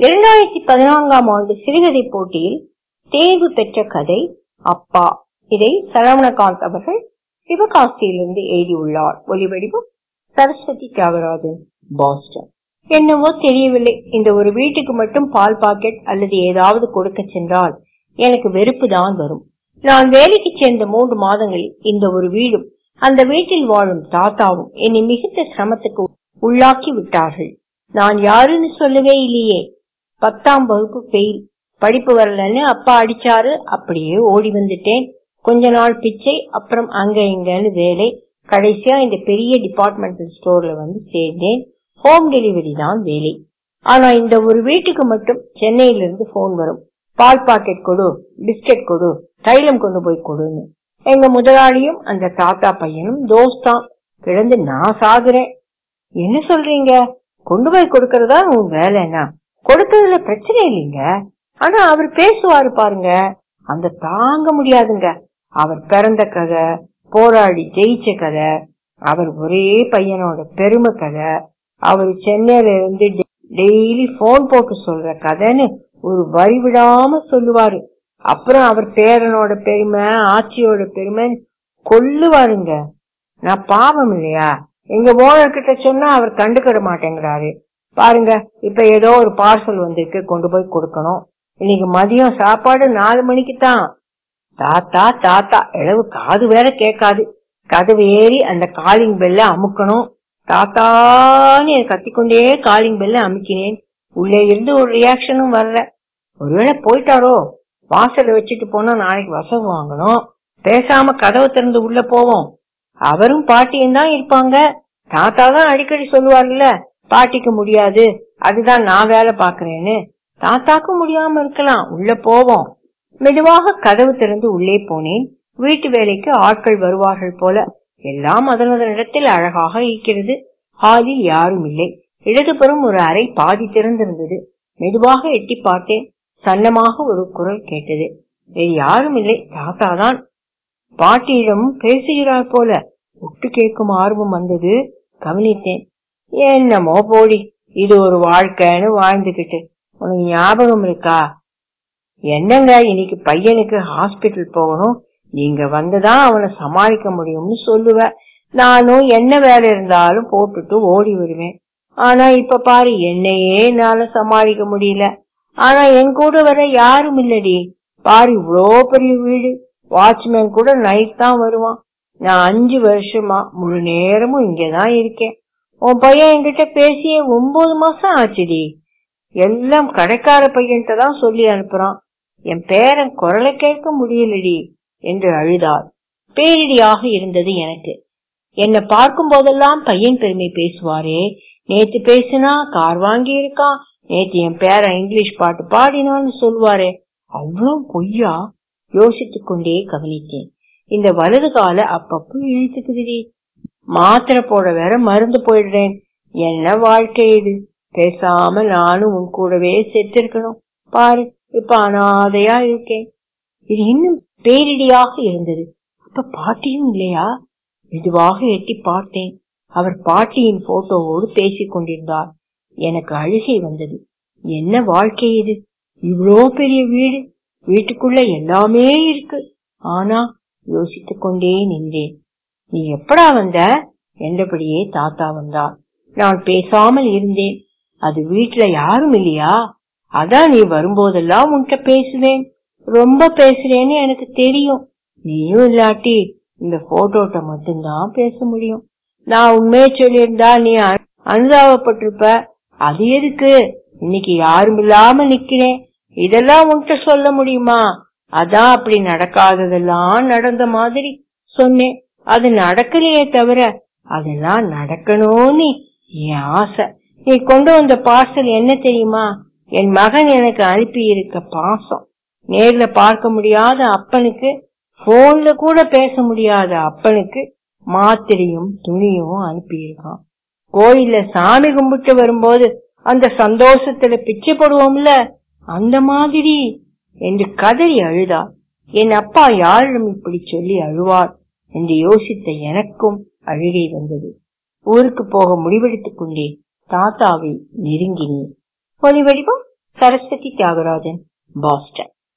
இரண்டாயிரத்தி பதினான்காம் ஆண்டு சிறுகதை போட்டியில் தேர்வு பெற்ற கதை அப்பா இதை சரவணகாந்த் அவர்கள் சிவகாசியிலிருந்து எழுதியுள்ளார் ஒலிவடிவம் சரஸ்வதி தியாகராஜன் பாஸ்டன் என்னவோ தெரியவில்லை இந்த ஒரு வீட்டுக்கு மட்டும் பால் பாக்கெட் அல்லது ஏதாவது கொடுக்க சென்றால் எனக்கு வெறுப்பு தான் வரும் நான் வேலைக்கு சேர்ந்த மூன்று மாதங்களில் இந்த ஒரு வீடும் அந்த வீட்டில் வாழும் தாத்தாவும் என்னை மிகுந்த சிரமத்துக்கு உள்ளாக்கி விட்டார்கள் நான் யாருன்னு சொல்லவே இல்லையே பத்தாம் வகுப்பு ஃபெயில் படிப்பு வரலன்னு அப்பா அடிச்சாரு அப்படியே ஓடி வந்துட்டேன் கொஞ்ச நாள் பிச்சை அப்புறம் அங்க இங்கன்னு வேலை கடைசியா இந்த பெரிய டிபார்ட்மெண்டல் ஸ்டோர்ல வந்து சேர்ந்தேன் ஹோம் டெலிவரி தான் வேலை ஆனா இந்த ஒரு வீட்டுக்கு மட்டும் சென்னையில இருந்து போன் வரும் பால் பாக்கெட் கொடு பிஸ்கட் கொடு தைலம் கொண்டு போய் கொடுன்னு எங்க முதலாளியும் அந்த தாத்தா பையனும் தோஸ்தான் கிடந்து நான் சாகுறேன் என்ன சொல்றீங்க கொண்டு போய் கொடுக்கறதா உன் வேலைன்னா கொடுக்கறதுல பிரச்சனை இல்லைங்க ஆனா அவர் பேசுவாரு பாருங்க அந்த தாங்க முடியாதுங்க அவர் பிறந்த கதை போராடி ஜெயிச்ச கதை அவர் ஒரே பையனோட பெருமை கதை அவர் சென்னையில இருந்து டெய்லி போன் போட்டு சொல்ற கதைன்னு ஒரு வரி விடாம சொல்லுவாரு அப்புறம் அவர் பேரனோட பெருமை ஆட்சியோட பெருமை கொல்லுவாருங்க நான் பாவம் இல்லையா எங்க ஓனர் கிட்ட சொன்னா அவர் கண்டுக்கிட மாட்டேங்கிறாரு பாருங்க இப்ப ஏதோ ஒரு பார்சல் வந்திருக்கு கொண்டு போய் கொடுக்கணும் இன்னைக்கு மதியம் சாப்பாடு நாலு மணிக்கு தான் தாத்தா தாத்தா இளவு காது வேற கேட்காது கதவு ஏறி அந்த காலிங் பெல்ல அமுக்கணும் தாத்தான்னு கத்திக்கொண்டே காலிங் பெல்ல அமுக்கினேன் உள்ளே இருந்து ஒரு ரியாக்ஷனும் வரல ஒருவேளை போயிட்டாரோ வாசல வச்சுட்டு போனா நாளைக்கு வசவு வாங்கணும் பேசாம கதவை திறந்து உள்ள போவோம் அவரும் பாட்டியும் தான் இருப்பாங்க தாத்தா தான் அடிக்கடி சொல்லுவார்ல பாட்டிக்கு முடியாது அதுதான் நான் வேலை பாக்குறேன்னு தாத்தாக்கு முடியாம இருக்கலாம் உள்ள போவோம் மெதுவாக கதவு திறந்து உள்ளே போனேன் வீட்டு வேலைக்கு ஆட்கள் வருவார்கள் போல எல்லாம் அதனதனிடத்தில் அழகாக இருக்கிறது ஹாலில் யாரும் இல்லை இடதுபுறம் ஒரு அறை பாதி திறந்திருந்தது மெதுவாக எட்டி பார்த்தேன் சன்னமாக ஒரு குரல் கேட்டது வேறு யாரும் இல்லை தாத்தா தான் பாட்டியிடமும் பேசுகிறார் போல ஒட்டு கேட்கும் ஆர்வம் வந்தது கவனித்தேன் என்னமோ போடி இது ஒரு வாழ்க்கைன்னு வாழ்ந்துகிட்டு உனக்கு ஞாபகம் இருக்கா என்னங்க இன்னைக்கு பையனுக்கு ஹாஸ்பிட்டல் போகணும் நீங்க வந்துதான் அவனை சமாளிக்க முடியும்னு சொல்லுவ நானும் என்ன வேலை இருந்தாலும் போட்டுட்டு ஓடி வருவேன் ஆனா இப்ப பாரு என்னையே என்னால சமாளிக்க முடியல ஆனா என் கூட வர யாரும் இல்லடி பாரு இவ்வளோ பெரிய வீடு வாட்ச்மேன் கூட நைட் தான் வருவான் நான் அஞ்சு வருஷமா முழு நேரமும் இங்கதான் இருக்கேன் உன் பையன் என்கிட்ட பேசிய ஒன்பது மாசம் ஆச்சுடி எல்லாம் கடைக்கார பையன்கிட்ட தான் சொல்லி அனுப்புறான் என் பேரன் குரலை கேட்க முடியலடி என்று அழுதாள் பேரிடியாக இருந்தது எனக்கு என்னை பார்க்கும் போதெல்லாம் பையன் பெருமை பேசுவாரே நேத்து பேசினா கார் வாங்கி இருக்கான் நேத்து என் பேரன் இங்கிலீஷ் பாட்டு பாடினான்னு சொல்லுவாரே அவ்வளவு பொய்யா யோசித்துக் கொண்டே கவனித்தேன் இந்த வலது கால அப்பப்போ இழுத்துக்குதுடி மாத்திரை போட வேற மருந்து போயிடுறேன் என்ன வாழ்க்கை இது பேசாம நானும் உன் கூடவே செத்திருக்கணும் பாரு இப்ப அனாதையா இருக்கேன் இது இன்னும் பேரிடியாக இருந்தது அப்ப பாட்டியும் இல்லையா மெதுவாக எட்டி பார்த்தேன் அவர் பாட்டியின் போட்டோவோடு பேசிக் கொண்டிருந்தார் எனக்கு அழுகை வந்தது என்ன வாழ்க்கை இது இவ்வளோ பெரிய வீடு வீட்டுக்குள்ள எல்லாமே இருக்கு ஆனா யோசித்துக் கொண்டே நின்றேன் நீ எப்படா வந்த என்றபடியே தாத்தா வந்தார் நான் பேசாமல் இருந்தேன் அது வீட்டுல யாரும் இல்லையா அதான் நீ வரும்போதெல்லாம் உன்கிட்ட பேசுவேன் ரொம்ப பேசுறேன்னு எனக்கு தெரியும் நீயும் இல்லாட்டி இந்த போட்டோட்ட மட்டும்தான் பேச முடியும் நான் உண்மையை சொல்லியிருந்தா நீ அனுதாபப்பட்டிருப்ப அது எதுக்கு இன்னைக்கு யாரும் இல்லாம நிக்கிறேன் இதெல்லாம் உன்கிட்ட சொல்ல முடியுமா அதான் அப்படி நடக்காததெல்லாம் நடந்த மாதிரி சொன்னேன் அது நடக்கலையே தவிர அதெல்லாம் நடக்கணும்னு என் ஆசை நீ கொண்டு வந்த பார்சல் என்ன தெரியுமா என் மகன் எனக்கு அனுப்பி இருக்க பாசம் நேர்ல பார்க்க முடியாத அப்பனுக்கு போன்ல கூட பேச முடியாத அப்பனுக்கு மாத்திரையும் துணியும் அனுப்பி இருக்கான் கோயில்ல சாமி கும்பிட்டு வரும்போது அந்த சந்தோஷத்துல பிச்சை போடுவோம்ல அந்த மாதிரி என்று கதறி அழுதார் என் அப்பா யாரிடம் இப்படி சொல்லி அழுவார் என்று யோசித்த எனக்கும் அழுகை வந்தது ஊருக்கு போக முடிவெடுத்துக் கொண்டே தாத்தாவை நெருங்கினேன் ஒலி வடிவம் சரஸ்வதி தியாகராஜன் பாஸ்டன்